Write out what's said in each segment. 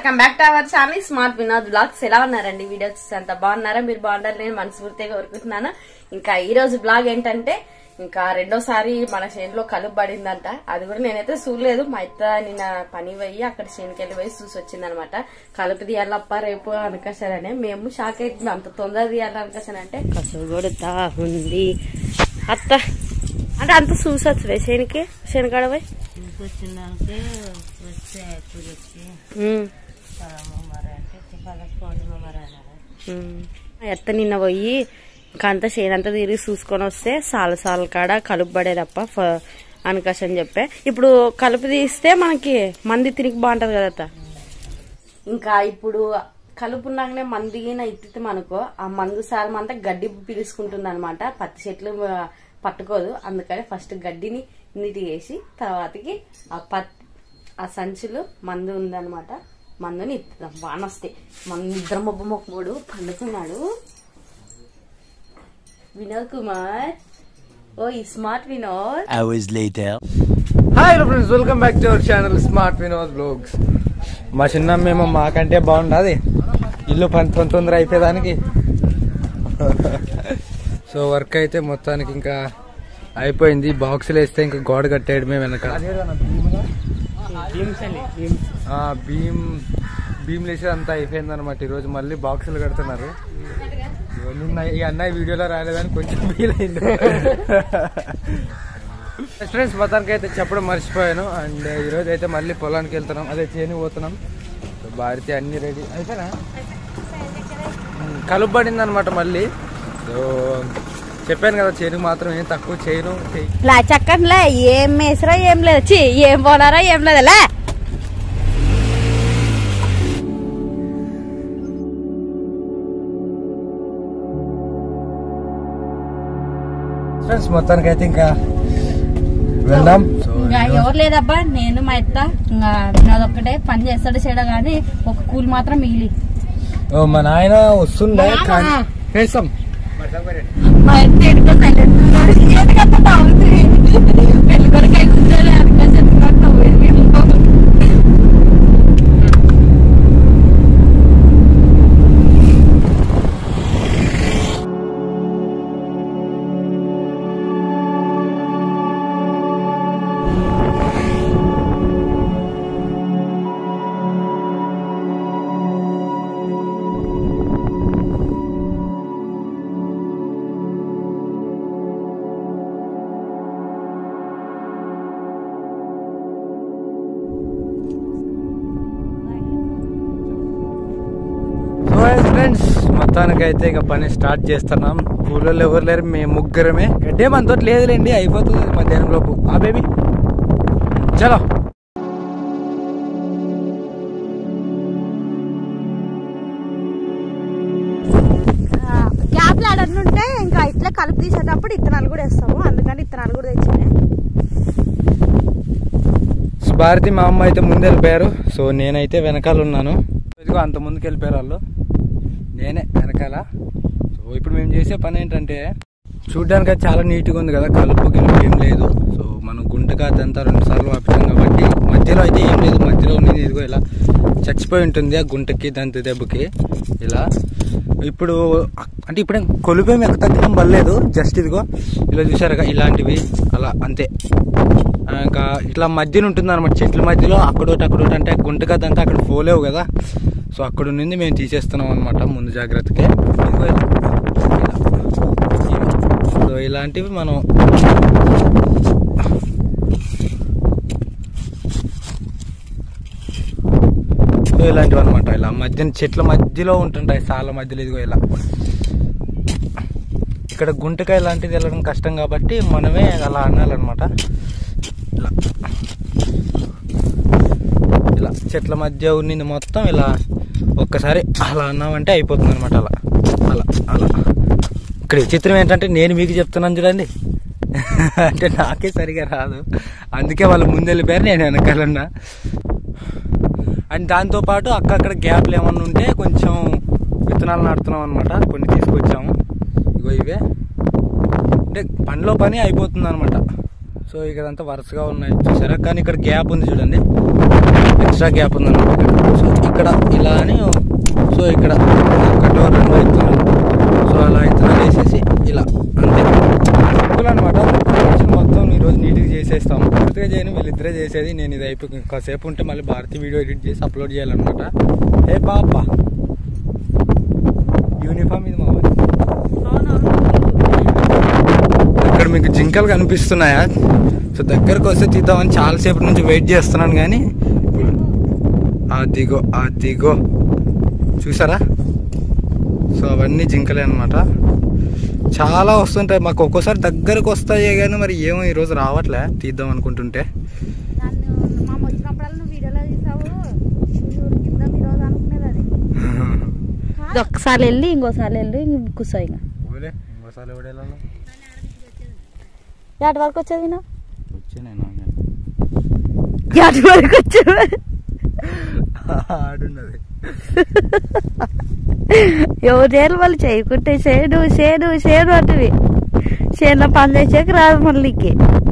Welcome back to our channel smart Vinod vlogs ఎలా ఉన్నారండి videos అంత బాగున్నారా మీరు బాగున్నారు నేను మనస్ఫూర్తిగా కోరుకుంటున్నాను ఇంకా ఈ రోజు బ్లాగ్ ఏంటంటే ఇంకా రెండోసారి మన చేనులో కలుపు పడిందంట అది కూడా నేనైతే చూడలేదు మా ఇత్త నిన్న పని పోయి అక్కడ చేనుకి వెళ్ళి పోయి చూసి వచ్చిందనమాట కలుపు తీయాలప్ప రేపు అనుకసారనే మేము షాక్ అవుతుంది అంత తొందర తీయాలి అనుకసానంటే కసువు కొడుతా ఉంది అత్త అంటే అంత చూసొచ్చు చేనికి శనికాడ పోయి వచ్చిందంటే వస్తే ఇప్పుడు వచ్చి ఉమ్. మరి అంటే చెప్పాలి ఫోన్ మరి అన్నారు ఉమ్. ఎత్త నిన్న పోయి ఇంకా అంతా చేనంతా తిరిగి చూసుకొని వస్తే సాల సాల కాడ కలుపు పడేదప్ప ఫ- అనకాశ అని చెప్పే ఇప్పుడు కలుపు తీస్తే మనకి మంది తిరిగి బాగుంటది కదా అత్త ఇంకా ఇప్పుడు కలుపు ఉన్నాకనే మందిగిన ఇత్తితే మనకో ఆ మందు సారం అంతా గడ్డి పీల్చుకుంటుంది అనమాట పత్తి చెట్లు ఆ, పట్టుకోదు అందుకని ఫస్ట్ గడ్డిని నీటి వేసి తర్వాతకి ఆ పత్ ఆ సంచులు మందు ఉందన్నమాట మందుని ఇద్దాం వానొస్తే మన నిద్ర మొబ్బ మొక్కముడు పండుకున్నాడు వినోద్ కుమార్ ఓ ఈ smart Vinod hours later. Hi friends welcome back to our channel smart Vinod blogs మా చిన్న మేము మాకంటే బాగుండదు ఇల్లు పని పని తొందర అయిపోయేదానికి సో వర్క్ అయితే మొత్తానికి ఇంకా అయిపోయింది బాక్సులు వేస్తే ఇంకా గోడ కట్టేయడమే వెనక ఆ, భీమ్ భీమ్ వేసేది అంతా అయిపోయింది అనమాట ఈరోజు మళ్ళీ బాక్సులు కడుతున్నారు ఇదిగో నిన్న ఈ అన్నయ్య వీడియోలో రాలేదని కొంచెం ఫీల్ అయింది ఫ్రెండ్స్ మొత్తానికి అయితే చెప్పడం మర్చిపోయాను అండ్ ఈరోజు అయితే మళ్ళీ పొలానికి వెళ్తున్నాం అదే చేను పోతున్నాం సో భారతి అన్ని రెడీ అయిపోయినా ఉమ్, కలుపు పడింది అనమాట మళ్ళీ సో చెప్పాను కదా చేను మాత్రం ఏం తక్కువ చేయను చెయ్యి లా చక్కట్లే ఏం వేసరా ఏం లేదు చి ఏం పోలారా ఏం లేదులే ఫ్రెండ్స్ మొత్తానికి అయితే ఇంకా వెళ్దాం సో ఇంకా ఎవరు లేదబ్బా నేను మా ఎత్త ఇంకా వినోద్ ఒక్కటే పని చేస్తాడు చేయడం కానీ ఒక కూలి మాత్రం మిగిలి ఓ, మా నాయన వస్తుండే కానీ వేసాం మా ఎత్త ఎడుకో సైలెంట్ ఎందుకంటే నవ్వుతుంది పెళ్లి కొడుకు అయి కూర్చొని అనుకో చెప్తున్నట్టు నవ్వేది సో ఫ్రెండ్స్ మొత్తానికి అయితే ఇక పని స్టార్ట్ చేస్తున్నాం కూలీలు ఎవరు లేరు మేము ముగ్గురమే గడ్డే మనతో లేదులేండి అయిపోతుంది మధ్యాహ్నం లోపు ఆ బేబీ చలో గ్యాప్ లాడన్ ఉంటే ఇంకా ఇట్లా కలుపు తీసేటప్పుడు ఇత్తనాలు కూడా వేస్తాము అందుకని ఇత్తనాలు కూడా తెచ్చింది భారతి మా అమ్మ అయితే ముందు వెళ్ళిపోయారు సో నేనైతే వెనకాల ఉన్నాను ఇదిగో అంత ముందుకు వెళ్ళిపోయారు వాళ్ళు నేనే వెనకాల సో ఇప్పుడు మేము చేసే పని ఏంటంటే చూడ్డానికి అయితే చాలా నీట్గా ఉంది కదా కలుపు గిలుపు ఏం లేదు సో మనం గుంటగా అదంతా రెండు సార్లు ఆపుతాం కాబట్టి మధ్యలో అయితే ఏం లేదు మధ్యలో ఉన్నది ఇదిగో ఇలా చచ్చిపోయి ఉంటుంది ఆ గుంటకి దంత దెబ్బకి ఇలా ఇప్పుడు అంటే ఇప్పుడు కొలుపేమి ఎక్క తగ్గడం పర్లేదు జస్ట్ ఇదిగో ఇలా చూసారుగా ఇలాంటివి అలా అంతే ఆ, ఇంకా ఇట్లా మధ్యన ఉంటుంది అనమాట చెట్ల మధ్యలో అక్కడోటి అక్కడోటి అంటే గుంట కదంతా అక్కడ పోలేవు కదా సో అక్కడ నుండి మేము తీసేస్తున్నాం అనమాట ముందు జాగ్రత్తకే ఇదిగో ఇలా. ఇలా. సో ఇలాంటివి మనం సో ఇలాంటివి అనమాట ఇలా మధ్యన చెట్ల మధ్యలో ఉంటుంటాయి సాల మధ్యలో ఇదిగో ఇలా ఇక్కడ గుంటకాయ లాంటిది వెళ్ళడం కష్టం కాబట్టి మనమే అలా అనాలన్నమాట ఇలా ఇలా చెట్ల మధ్య ఉన్నింది మొత్తం ఇలా ఒక్కసారి అలా అన్నామంటే అయిపోతుంది అనమాట అలా అలా అలా ఇక్కడ విచిత్రం ఏంటంటే నేను మీకు చెప్తున్నాను చూడండి అంటే నాకే సరిగా రాదు అందుకే వాళ్ళు ముందు వెళ్ళిపోయారు నేను వెనకాలన్నా అండ్ దాంతోపాటు అక్కడక్కడ గ్యాప్లు ఏమన్నా ఉంటే కొంచెం విత్తనాలు నాటుతున్నాం అనమాట కొన్ని తీసుకొచ్చాము ఇగో ఇవే అంటే పనిలో పని అయిపోతుంది అనమాట సో ఇక్కడంతా వరుసగా ఉన్నాయి చూసారా కానీ ఇక్కడ గ్యాప్ ఉంది చూడండి ఎక్స్ట్రా గ్యాప్ ఉంది అనమాట సో ఇక్కడ ఇలా అని సో ఇక్కడ ఒకటో రెండో ఇత్తనాలు సో అలా ఇత్తనాలు వేసేసి ఇలా అంతే సింపుల్ అనమాట మొత్తం ఈరోజు నీట్గా చేసేస్తాం పూర్తిగా చేయను వీళ్ళిద్దరే చేసేది నేను ఇది అయిపోయి కాసేపు ఉంటే మళ్ళీ భారతి వీడియో ఎడిట్ చేసి అప్లోడ్ చేయాలన్నమాట ఏ పాప యూనిఫామ్ ఇది మా వాడి. ఇక్కడ మీకు జింకలు కనిపిస్తున్నాయా సో దగ్గరకు వస్తే తీద్దామని చాలాసేపు నుంచి వెయిట్ చేస్తున్నాను కానీ అదిగో అదిగో చూసారా సో అవన్నీ జింకలే అనమాట చాలా వస్తుంటాయి మాకు ఒక్కోసారి దగ్గరకు వస్తాయి కానీ మరి ఏమో ఈరోజు రావట్లే తీద్దాం అనుకుంటుంటే నన్ను మా వచ్చినప్పుడల్లా నువ్వు వీడియోలో తీసావు కింద ఈరోజు అనుకునేది అది ఒక్కసారి వెళ్ళి ఇంకోసారి వెళ్ళి ఇంక కూర్చో ఇంకా ఓలే ఇంకోసారి ఎవడేళ్ళను ఎటు వరకు వచ్చేది నా వచ్చి నేను ఎటు వరకు వచ్చేది ఆడున్నది ఎవరు చేయాలి వాళ్ళు చేయకుంటే చేడు చేడు చేడు అంటవి చేనులో పని చేసాక రాదు మళ్ళీకి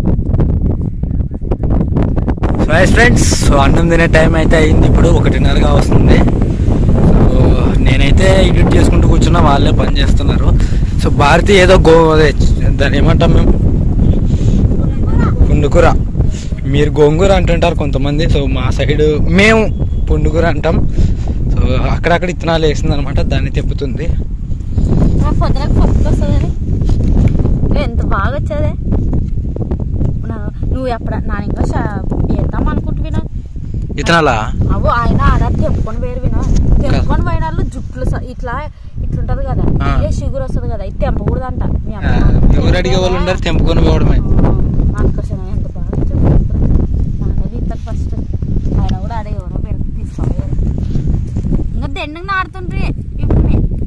సో హై ఫ్రెండ్స్ సో అన్నం తినే టైం అయితే అయింది ఇప్పుడు ఒకటిన్నరగా వస్తుంది సో నేనైతే ఎడిట్ చేసుకుంటూ కూర్చున్నా వాళ్ళే పని చేస్తున్నారు సో భారతి ఏదో గో అదే దాన్ని ఏమంటాం మేము పుండుకూర మీరు గోంగూర అంటుంటారు కొంతమంది సో మా సైడ్ మేము పుండుకూర అంటాం సో అక్కడక్కడ ఇత్తనాలు వేసింది అనమాట దాన్ని తెప్పుతుంది పొద్దునకు పప్పు వస్తుందని ఎంత బాగా వచ్చేది నా- నువ్వు ఎప్పుడ నా ఇంకా వేద్దాం అనుకుంటున్నా ఇత్తనాలా అవు ఆయన ఆడ తెంపుకొని వేరు వినా తెంపుకొని పోయిన వాళ్ళు జుట్లు స- ఇట్లా ఇట్లుంటది కదా ఆ. ఏ షుగర్ వస్తుంది కదా ఇది తెంపకూడదంట మీ ఆ, ఎవరు అడిగే వాళ్ళు ఉండరు తెంపుకొని పోవడమే అనుకోసం ఎంత బాగా వచ్చేది. నాన్నది ఇస్తారు ఫస్ట్ ఆయన కూడా ఆడ ఎవరో పెరుగు తీసుకోవాలి ఇంకా దెండుకు నాడుతుండ్రి ఇప్పుడు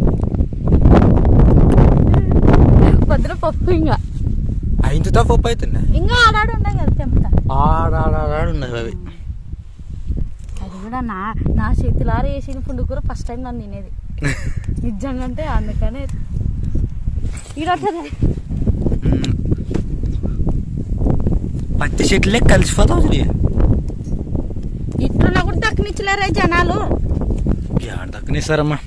పొద్దున పప్పు ఇంకా ఇంతతో పప్పు అవుతుంది ఇంకా ఆడాడు ఉండే కదా తెంపుతా ఆడాడాడున్నది అవి అది కూడా నా నా చేతిలారా వేసిన పుండు కూర ఫస్ట్ టైం నన్ను తినేది నిజంగా అంటే అందుకనే ఈడొట్టదే మ్మ్. పత్తి చెట్లే కలిసిపోతావు చూడి ఇట్లున్నా కూడా దక్కనిచ్చలేరా జనాలు యాడ దక్కనిస్తారమ్మా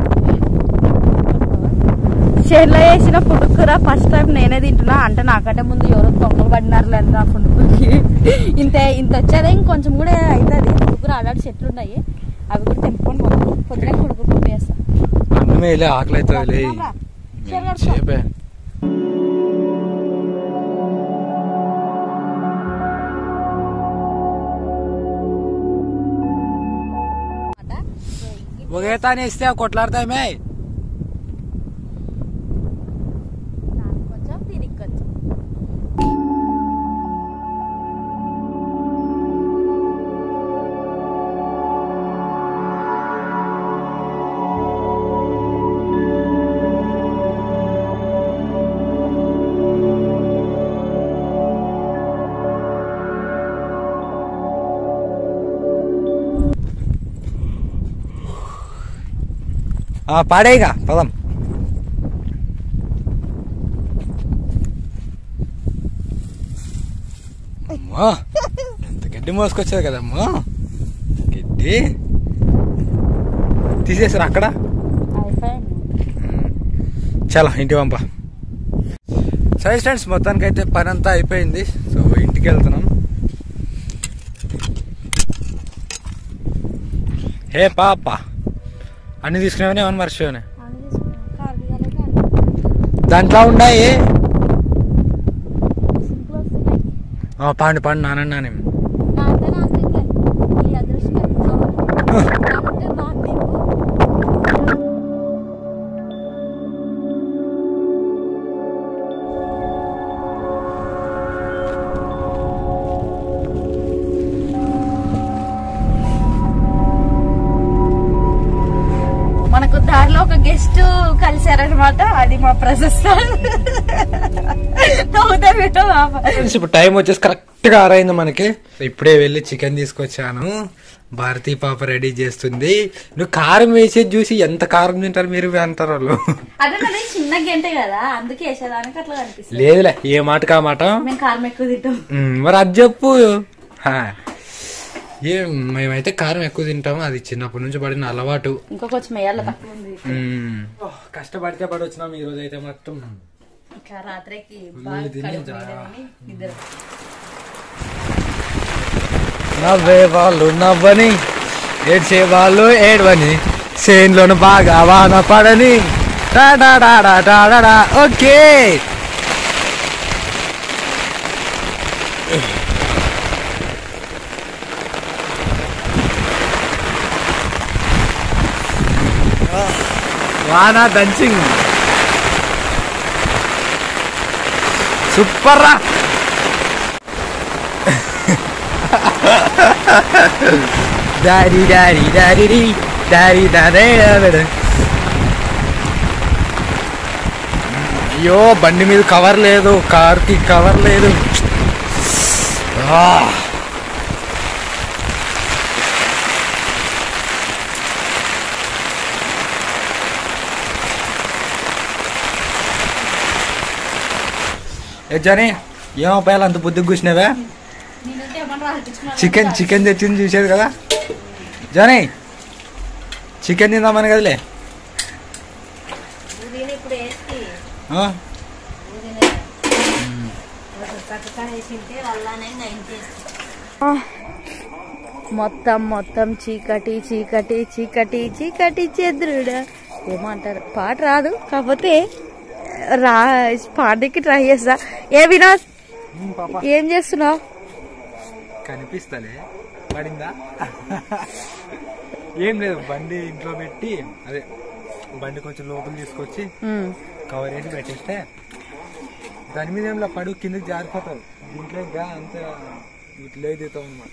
చేతిలో వేసిన పుండుకూర ఫస్ట్ టైం నేనే తింటున్నా అంటే నాకంటే ముందు ఎవరో దొంగలు పడినారు లేదు ఆ పుండుకూరకి ఇంత ఇంత వచ్చేదే ఇంకొంచెం కూడా అవుతుంది పుండుకూర ఆడాడు చెట్లు ఉన్నాయి అవి కూడా తెంపుకొని పోతాం పొద్దున పుడుకు పప్పు వేస్తా అన్నమే లే ఆకలి అవుతుంది లే రా, చీర కట్టుకో. చేపే ఒకే తానే ఇస్తే కొట్లాడతామే దానికి కొంచెం దీనికి కొంచెం పాడేగా పదం అమ్మా ఎంత గడ్డి మోసుకొచ్చేది కదమ్మా గడ్డి తీసేసారు అక్కడ అయిపోయింది చాలా ఇంటి పంప సరే ఫ్రెండ్స్ మొత్తానికి అయితే పని అంతా అయిపోయింది సో ఇంటికి వెళ్తున్నాం హే పాప అన్ని తీసుకునేవని ఏమన్నా మర్చిపోయానే అని తీసుకున్నాం కార్ దిగాలి కానీ దాంట్లో ఉన్నాయి సింపుల్ వస్తున్నాయి ఆ, పండు పండు నాన్న నానే నాతో నాకు ఇంకే ఈ అదృష్టం కాబట్టి నాకు నీకు మనకు దారిలో ఒక గెస్ట్ కలిశారనమాట అది మా ప్రశస్త నవ్వుతారు పెట్టు పాప. ఫ్రెండ్స్ ఇప్పుడు టైం వచ్చేసి కరెక్ట్ గా ఆరైంది మనకి సో ఇప్పుడే వెళ్ళి చికెన్ తీసుకొచ్చాను భారతీ పాప రెడీ చేస్తుంది నువ్వు కారం వేసేది చూసి ఎంత కారం తింటారు మీరు అంటారు వాళ్ళు అదే మరి చిన్న గంటే కదా అందుకే వేసేదానికి అట్లా కనిపిస్తుంది లేదులే ఏ మాటకా మాట మేము కారం ఎక్కువ తింటాం ఉమ్, మరి అది చెప్పు హా. ఏం మేమైతే కారం ఎక్కువ తింటాము అది చిన్నప్పటి నుంచి పడిన అలవాటు ఇంకా కొంచెం వేయాలి తక్కువ ఉంది ఉమ్. ఓహ్, కష్టపడితే పడి వచ్చినాం ఈ రోజు అయితే మొత్తం ఇంకా రాత్రికి ఫుల్ తిని కడుపు జా- నిండా తిని నిద్ర నవ్వే వాళ్ళు నవ్వని ఏడ్చే వాళ్ళు ఏడవని చేన్లోను బాగా వాన పడని టాడాడాడా టాడాడా ఓకే వాన దంచింగ్ సూపర్ రా daddy daddy daddy daddy daddy daddy అయ్యో బండి మీద కవర్ లేదు కార్కి కవర్ లేదు ఆ. ఏ జానీ ఏమో పేల అంత బుద్ధికి కూర్చున్నావా చికెన్ చికెన్ తెచ్చింది చూసేది కదా జానీ చికెన్ తిందామని కదలే ఉదయం ఇప్పుడు వేసి ఆ? కట్టకాడ వేసింటే వాళ్ళనే నైన్ చేసి మొత్తం మొత్తం చీకటి చీకటి చీకటి చీకటి చెద్రుడా ఏమంటారు పాట రాదు కాకపోతే రా పాటకి ట్రై చేస్తా ఏ వినోద్ ఉమ్, పాప ఏం చేస్తున్నావు కనిపిస్తలే పడిందా ఏం లేదు బండి ఇంట్లో పెట్టి అదే బండి కొంచెం లోపల తీసుకొచ్చి కవర్ వేసి పెట్టేస్తే దాని మీద ఏం పడు కిందకి జారిపోతావు దీంట్లో ఇంకా అంత ఇట్లే దిగుతాం అన్నమాట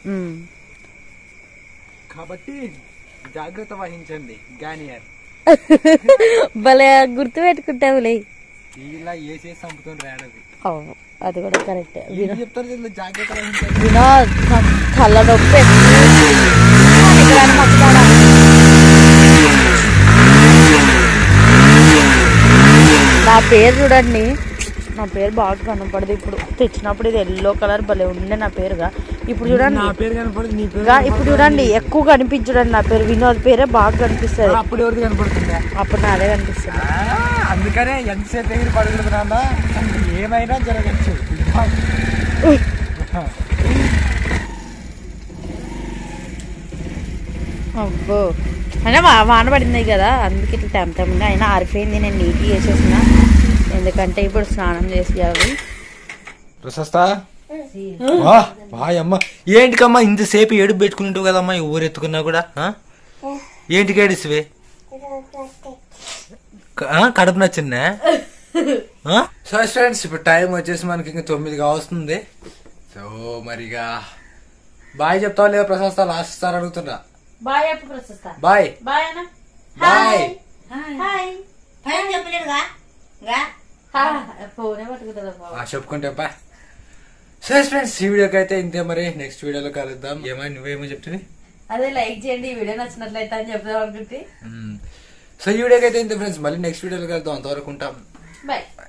కాబట్టి జాగ్రత్త వహించండి గానియర్ భలే గుర్తు పెట్టుకుంటావులే ఇలా వేసేసి చంపుతుంది రాడది అవును అది కూడా కరెక్టే ఏం చెప్తారు దీనిలో జాగ్రత్త వహించండి వినోద్ నాకు తల నొప్పి ఎక్కువ. ఇక్కడ మొక్కుతాడా? నా పేరు చూడండి నా పేరు బాగా కనపడదు ఇప్పుడు తెచ్చినప్పుడు ఇది ఎల్లో కలర్ భలే ఉండే నా పేరుగా ఇప్పుడు చూడండి నా పేరు కనపడదు నీ పేరు ఇంకా ఇప్పుడు చూడండి ఎక్కువ కనిపించడండి నా పేరు వినోద్ పేరే బాగా కనిపిస్తుంది అప్పుడు ఎవరిది కనపడుతుందా అప్పుడు నాదే కనిపిస్తుంది ఆ, అందుకనే ఎంతసేపు ఎగిరి పడుకుంటున్నా ఏమైనా జరగచ్చు అబ్బో అయినా వా- వాన పడింది కదా అందుకే ఇట్లా టైం టైం ఉంది అయినా ఆరిపోయింది నేను నీట్గా చేసేసిన ఎందుకంటే ఇప్పుడు స్నానం చేసి అవి ప్రశస్త అమ్మ ఏంటికమ్మా ఇంతసేపు ఏడుపు పెట్టుకుంటావు కదమ్మా ఈ ఊరు ఎత్తుకున్నా కూడా ఆ? ఏంటికి ఏడుస్తువే క- ఆ, కడుపు నచ్చిందా సో ఫ్రెండ్స్ ఇప్పుడు టైం వచ్చేసి మనకి ఇంకా తొమ్మిది కావస్తుంది సో మరిగా బాయ్ చెప్తావా లేదా ప్రశస్త లాస్ట్ సార్ అడుగుతున్నా బాయ్ అప్పు ప్రశస్త బాయ్ బాయ్ అన్న బాయ్ హాయ్ పైన చెప్పలేదుగా గా ఫోనే పట్టుకుంటుందా ఆ, చెప్పుకుంటే పా సరే ఫ్రెండ్స్ ఈ వీడియోకి అయితే ఇంతే మరి నెక్స్ట్ వీడియోలో కలుద్దాం ఏమై నువ్వేమో చెప్తుంది అదే లైక్ చేయండి ఈ వీడియో నచ్చినట్లయితే అని చెప్దాం అనుకుంటే సో ఈ వీడియోకి అయితే ఇంతే ఫ్రెండ్స్ మళ్ళీ నెక్స్ట్ వీడియోలో కలుద్దాం అంతవరకు ఉంటాం బాయ్